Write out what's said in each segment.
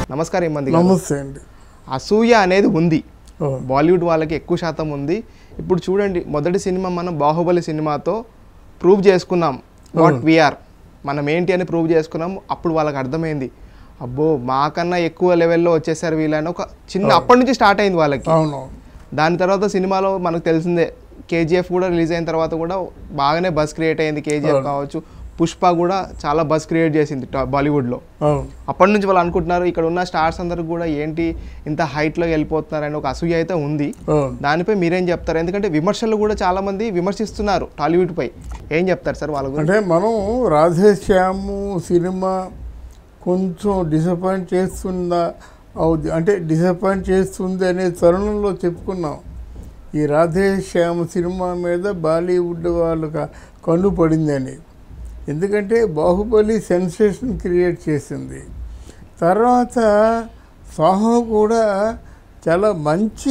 నమస్కారం మంది గారు. నమస్తే అండి అసూయ అనేది ఉంది ఓ, బాలీవుడ్ వాళ్ళకి ఎక్కువ శాతం ఉంది ఇప్పుడు చూడండి మొదటి సినిమా మనం బాహుబలి సినిమాతో ప్రూవ్ చేసుకున్నాం వాట్ వీఆర్ మనం ఏంటి అని ప్రూవ్ చేసుకున్నాం అప్పుడు వాళ్ళకి అర్థమైంది అబ్బో మాకన్నా ఎక్కువ లెవెల్లో వచ్చేసారు వీళ్ళని ఒక చిన్న అప్పటి నుంచి స్టార్ట్ అయింది వాళ్ళకి అవును దాని తర్వాత సినిమాలో మనకు తెలిసిందే కేజీఎఫ్ కూడా రిలీజ్ అయిన తర్వాత కూడా బాగానే బస్ క్రియేట్ అయింది కేజీఎఫ్ కావచ్చు పుష్ప కూడా చాలా బస్ క్రియేట్ చేసింది టా- బాలీవుడ్లో అవును అప్పటి నుంచి వాళ్ళు అనుకుంటున్నారు ఇక్కడ ఉన్న స్టార్స్ అందరూ కూడా ఏంటి ఇంత హైట్లో వెళ్ళిపోతున్నారని ఒక అసూయ అయితే ఉంది అవును దానిపై మీరేం చెప్తారు ఎందుకంటే విమర్శలు కూడా చాలా మంది విమర్శిస్తున్నారు టాలీవుడ్ పై ఏం చెప్తారు సార్ వాళ్ళ గురించి అంటే మనం రాధేశ్యాము సినిమా కొంచెం డిసప్పాయింట్ చేస్తుందా అవుద్ది అంటే డిసప్పాయింట్ చేస్తుంది అనే తరుణంలో చెప్పుకున్నాం ఈ రాధేశ్యామ సినిమా మీద బాలీవుడ్ వాళ్ళకి కన్ను పడిందని ఎందుకంటే బాహుబలి సెన్సేషన్ క్రియేట్ చేసింది తర్వాత సాహో కూడా చాలా మంచి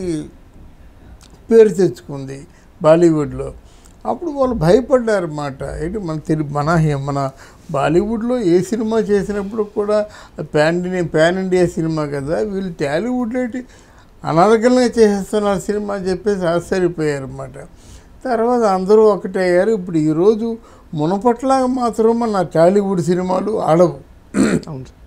పేరు తెచ్చుకుంది బాలీవుడ్లో అప్పుడు వాళ్ళు భయపడ్డారు అన్నమాట ఏంటి మన తెలు మన మన బాలీవుడ్లో ఏ సినిమా చేసినప్పుడు కూడా ప్యాన్ ప్యాన్ ఇండియా సినిమా కదా వీళ్ళు టాలీవుడ్లో ఏంటి అనర్గలంగా చేసేస్తున్నారు సినిమా అని చెప్పేసి ఆశ్చర్యపోయారు అన్నమాట తర్వాత అందరూ ఒకటే అయ్యారు ఇప్పుడు ఈరోజు మునపట్లాగా మాత్రం మన టాలీవుడ్ సినిమాలు ఆడవు అవును సార్.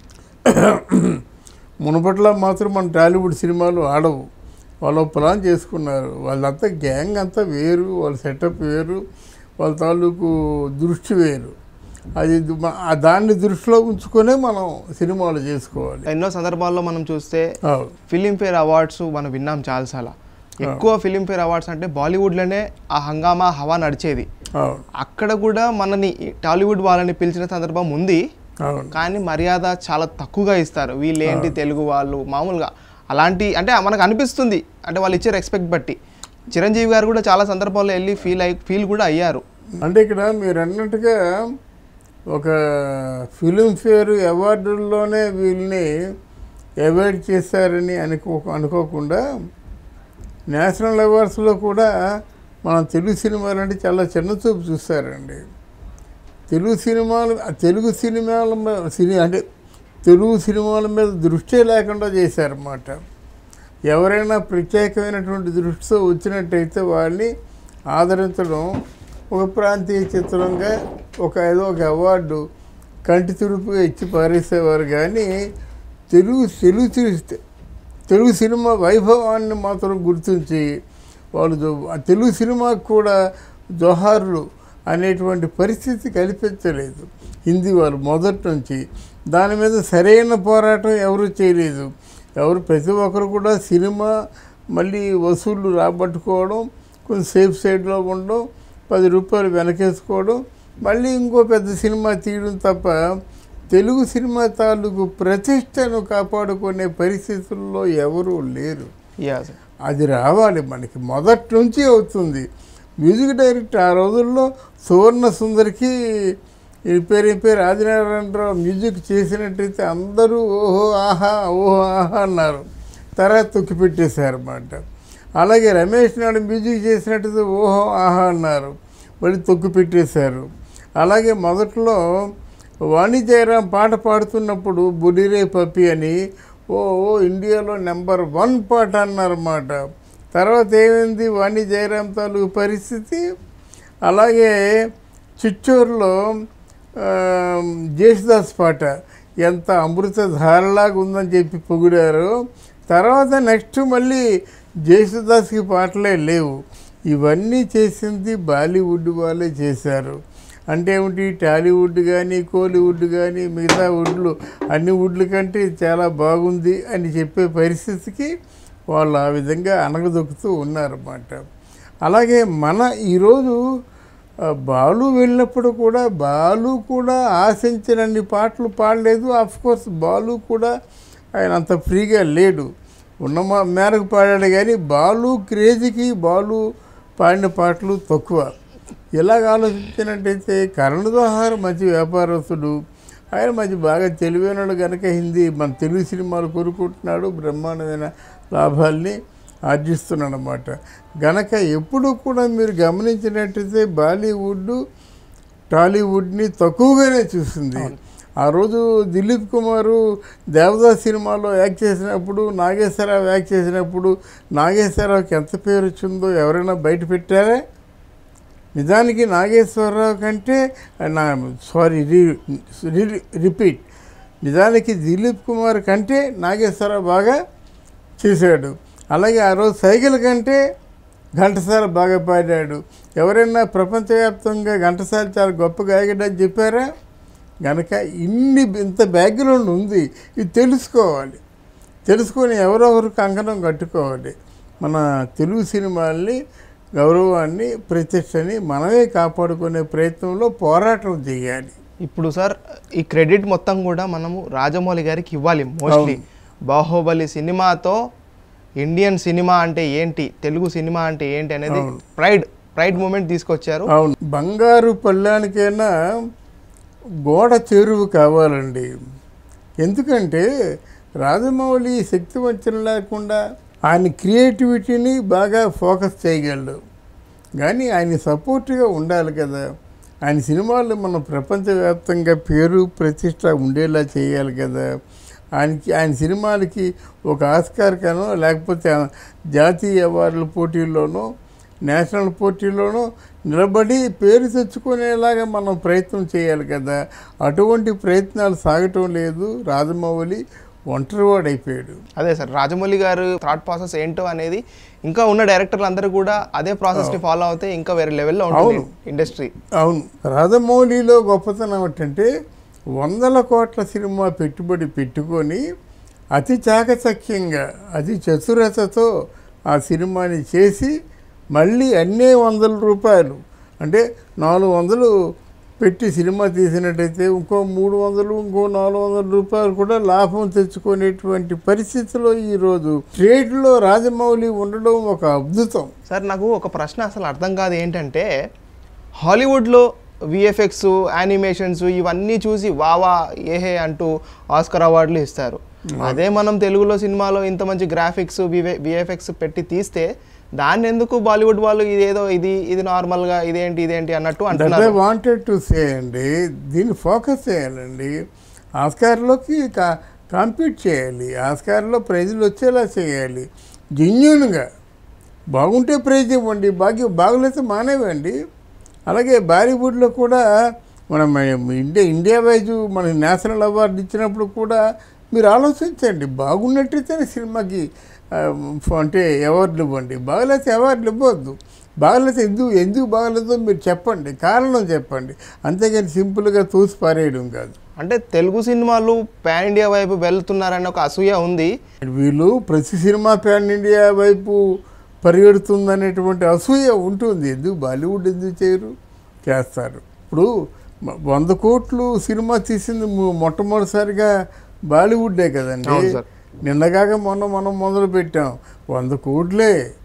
మునపట్ల మాత్రం మన టాలీవుడ్ సినిమాలు ఆడవు వాళ్ళు ప్లాన్ చేసుకున్నారు వాళ్ళంతా గ్యాంగ్ అంతా వేరు వాళ్ళ సెటప్ వేరు వాళ్ళ తాలూకు దృష్టి వేరు అది దు- మ- ఆ దాన్ని దృష్టిలో ఉంచుకొనే మనం సినిమాలు చేసుకోవాలి ఎన్నో సందర్భాల్లో మనం చూస్తే అవును ఫిలింఫేర్ అవార్డ్స్ మనం విన్నాం చాలాసార్లు ఎక్కువ ఫిలింఫేర్ అవార్డ్స్ అంటే బాలీవుడ్లోనే ఆ హంగామా హవా నడిచేది అవును అక్కడ కూడా మనని టాలీవుడ్ వాళ్ళని పిలిచిన సందర్భం ఉంది అవును కానీ మర్యాద చాలా తక్కువగా ఇస్తారు వీళ్ళు ఏంటి తెలుగు వాళ్ళు మామూలుగా అలాంటి అంటే మనకు అనిపిస్తుంది అంటే వాళ్ళు ఇచ్చే రెస్పెక్ట్ బట్టి చిరంజీవి గారు కూడా చాలా సందర్భాల్లో వెళ్ళి ఫీల్ అయి ఫీల్ కూడా అయ్యారు అంటే ఇక్కడ మీరు అన్నట్టుగా ఒక ఫిలింఫేర్ అవార్డుల్లోనే వీళ్ళని అవాయిడ్ చేశారని అనుకో అనుకోకుండా నేషనల్ అవార్డ్స్లో కూడా మన తెలుగు సినిమాలు అంటే చాలా చిన్న చూపు చూస్తారండి తెలుగు సినిమాలు ఆ తెలుగు సినిమాల మీద సినీ అంటే తెలుగు సినిమాల మీద దృష్టి లేకుండా చేశారన్నమాట ఎవరైనా ప్రత్యేకమైనటువంటి దృష్టితో వచ్చినట్టయితే వాళ్ళని ఆదరించడం ఒక ప్రాంతీయ చిత్రంగా ఒక ఏదో ఒక అవార్డు కంటి తుడుపుగా ఇచ్చి పారేసేవారు కానీ తెలుగు తెలుగు సి- తెలుగు సినిమా వైభవాన్ని మాత్రం గుర్తించి వాళ్ళు జో- ఆ తెలుగు సినిమాకు కూడా జోహార్లు అనేటువంటి పరిస్థితి కల్పించలేదు హిందీ వాళ్ళు మొదటి నుంచి దాని మీద సరైన పోరాటం ఎవరు చేయలేదు ఎవరు ప్రతి ఒక్కరు కూడా సినిమా మళ్ళీ వసూళ్ళు రాబట్టుకోవడం కొంచెం సేఫ్ సైడ్లో ఉండడం పది రూపాయలు వెనకేసుకోవడం మళ్ళీ ఇంకో పెద్ద సినిమా తీయడం తప్ప తెలుగు సినిమా తాలూకు ప్రతిష్టను కాపాడుకునే పరిస్థితుల్లో ఎవరూ లేరు యా సార్ అది రావాలి మనకి మొదటి నుంచి అవుతుంది మ్యూజిక్ డైరెక్టర్ ఆ రోజుల్లో సువర్ణ సుందరికి ఈ పేరు ఈ పేరు ఆదినారాయణరావు మ్యూజిక్ చేసినట్టయితే అందరూ ఓహో ఆహా ఓహో ఆహా అన్నారు తర్వాత తొక్కి పెట్టేశారు అన్నమాట అలాగే రమేష్ నాయుడు మ్యూజిక్ చేసినట్టయితే ఓహో ఆహా అన్నారు మళ్ళీ తొక్కి పెట్టేశారు అలాగే మొదట్లో వాణి జయరాం పాట పాడుతున్నప్పుడు బుడిరే పప్పి అని ఓ ఓ ఇండియాలో నెంబర్ వన్ పాట అన్నారన్నమాట తర్వాత ఏమైంది వాణి జయరాం తాలూకు పరిస్థితి అలాగే చిత్తూరులో ఆ, జేసుదాస్ పాట ఎంత అమృత ధారలాగా ఉందని చెప్పి పొగిడారు తర్వాత నెక్స్ట్ మళ్ళీ జేసుదాస్కి పాటలే లేవు ఇవన్నీ చేసింది బాలీవుడ్ వాళ్ళే చేశారు అంటే ఏమిటి టాలీవుడ్ కానీ కోలీవుడ్ కానీ మిగతా వుడ్లు అన్ని వుడ్ల కంటే ఇది చాలా బాగుంది అని చెప్పే పరిస్థితికి వాళ్ళు ఆ విధంగా అనగదొక్కుతూ ఉన్నారన్నమాట అలాగే మన ఈరోజు ఆ, బాలు వెళ్ళినప్పుడు కూడా బాలు కూడా ఆశించినన్ని పాటలు పాడలేదు ఆఫ్ కోర్స్ బాలు కూడా ఆయన అంత ఫ్రీగా లేడు ఉన్న మా- మేరకు పాడాడు కానీ బాలు క్రేజీకి బాలు పాడిన పాటలు తక్కువ ఇలాగ ఆలోచించినట్టయితే కరణ్ జోహార్ మంచి వ్యాపారస్తుడు ఆయన మంచి బాగా తెలివైనడు కనుక హిందీ మన తెలుగు సినిమాలు కోరుకుంటున్నాడు బ్రహ్మాండమైన లాభాల్ని ఆర్జిస్తున్నాడు అనమాట గనక ఎప్పుడు కూడా మీరు గమనించినట్టయితే బాలీవుడ్ టాలీవుడ్ని తక్కువగానే చూస్తుంది ఆ రోజు దిలీప్ కుమారు దేవదాస్ సినిమాలో యాక్ట్ చేసినప్పుడు నాగేశ్వరరావు యాక్ట్ చేసినప్పుడు నాగేశ్వరరావుకి ఎంత పేరు వచ్చిందో ఎవరైనా బయట పెట్టారా నిజానికి నాగేశ్వరరావు కంటే నా సారీ రిపీట్ నిజానికి దిలీప్ కుమార్ కంటే నాగేశ్వరరావు బాగా చేశాడు అలాగే ఆ రోజు సైకిల్ కంటే ఘంటసాల బాగా పాడాడు ఎవరైనా ప్రపంచవ్యాప్తంగా ఘంటసాల చాలా గొప్ప గాయకుడని చెప్పారా గనక ఇన్ని ఇంత బ్యాక్గ్రౌండ్ ఉంది ఇది తెలుసుకోవాలి తెలుసుకొని ఎవరెవరు కంకణం కట్టుకోవాలి మన తెలుగు సినిమాల్ని గౌరవాన్ని ప్రతిష్టని మనమే కాపాడుకునే ప్రయత్నంలో పోరాటం చేయాలి ఇప్పుడు సార్ ఈ క్రెడిట్ మొత్తం కూడా మనము రాజమౌళి గారికి ఇవ్వాలి మోస్ట్లీ బాహుబలి సినిమాతో ఇండియన్ సినిమా అంటే ఏంటి తెలుగు సినిమా అంటే ఏంటి అనేది అవును. ప్రైడ్ ప్రైడ్ మూమెంట్ తీసుకొచ్చారు అవును బంగారు పళ్ళానికైనా గోడ చేరువు కావాలండి ఎందుకంటే రాజమౌళి శక్తి వంచన లేకుండా ఆయన క్రియేటివిటీని బాగా ఫోకస్ చేయగలడు కానీ ఆయన సపోర్ట్గా ఉండాలి కదా ఆయన సినిమాలు మనం ప్రపంచవ్యాప్తంగా పేరు ప్రతిష్ట ఉండేలా చేయాలి కదా ఆయనకి ఆయన సినిమాలకి ఒక ఆస్కార్ కానో లేకపోతే ఆ జాతీయ అవార్డుల పోటీల్లోనో నేషనల్ పోటీల్లోనూ నిలబడి పేరు తెచ్చుకునేలాగా మనం ప్రయత్నం చేయాలి కదా అటువంటి ప్రయత్నాలు సాగటం లేదు రాజమౌళి ఒంటరివాడైపోయాడు అదే సార్ రాజమౌళి గారు థాట్ ప్రాసెస్ ఏంటో అనేది ఇంకా ఉన్న డైరెక్టర్లు అందరూ కూడా అదే ప్రాసెస్ ని ఫాలో అవుతే ఇంకా వేరే లెవెల్లో ఉంటుంది అవును. ఇండస్ట్రీ అవును రాజమౌళిలో గొప్పతనం ఏంటంటే వందల కోట్ల సినిమా పెట్టుబడి పెట్టుకొని అతి చాకచక్యంగా అతి చతురతతో ఆ సినిమాని చేసి మళ్ళీ అన్నే వందల రూపాయలు అంటే నాలుగు వందలు పెట్టి సినిమా తీసినట్టయితే ఇంకో మూడు వందలు ఇంకో నాలుగు వందల రూపాయలు కూడా లాభం తెచ్చుకునేటువంటి పరిస్థితిలో ఈరోజు ట్రేడ్లో రాజమౌళి ఉండడం ఒక అద్భుతం సార్ నాకు ఒక ప్రశ్న అసలు అర్థం కాదు ఏంటంటే హాలీవుడ్లో విఎఫ్ఎక్స్ యానిమేషన్స్ ఇవన్నీ చూసి వావా ఏహే అంటూ ఆస్కర్ అవార్డులు ఇస్తారు అదే మనం తెలుగులో సినిమాలో ఇంత మంచి గ్రాఫిక్స్ విఎఫ్ఎక్స్ పెట్టి తీస్తే దాన్ని ఎందుకు బాలీవుడ్ వాళ్ళు ఇదేదో ఇది ఇది నార్మల్గా ఇదేంటి ఇదేంటి అన్నట్టు దట్ ఐ అంటున్నారు వాంటెడ్ టు సే అండి దీన్ని ఫోకస్ చేయాలండి ఆస్కార్లోకి కా కాంపీట్ చేయాలి ఆస్కార్లో ప్రైజులు వచ్చేలా చేయాలి జెన్యున్గా బాగుంటే ప్రైజ్ ఇవ్వండి బాగా బాగులేతే మానేవండి అలాగే బాలీవుడ్లో కూడా మనం ఇండియా ఇండియా వైజ్ మన నేషనల్ అవార్డు ఇచ్చినప్పుడు కూడా మీరు ఆలోచించండి బాగున్నట్టయితేనే సినిమాకి ఆ, అంటే అవార్డులు ఇవ్వండి బాగలేతే అవార్డులు ఇవ్వద్దు బాగలేతే ఎందుకు ఎందుకు బాగలేదో మీరు చెప్పండి కారణం చెప్పండి అంతేగాని సింపుల్గా తూసి పారేయడం కాదు అంటే తెలుగు సినిమాలు పాన్ ఇండియా వైపు వెళ్తున్నారన్న ఒక అసూయ ఉంది వీళ్ళు ప్రతి సినిమా ప్యాన్ ఇండియా వైపు పరిగెడుతుందనేటువంటి అసూయ ఉంటుంది ఎందుకు బాలీవుడ్ ఎందుకు చేయరు చేస్తారు ఇప్పుడు మ- వంద కోట్లు సినిమా తీసింది మొ- మొట్టమొదటిసారిగా బాలీవుడ్డే కదండి అవును సార్. నిన్నగాక మొన్న మనం మొదలు పెట్టాం వంద కోట్లే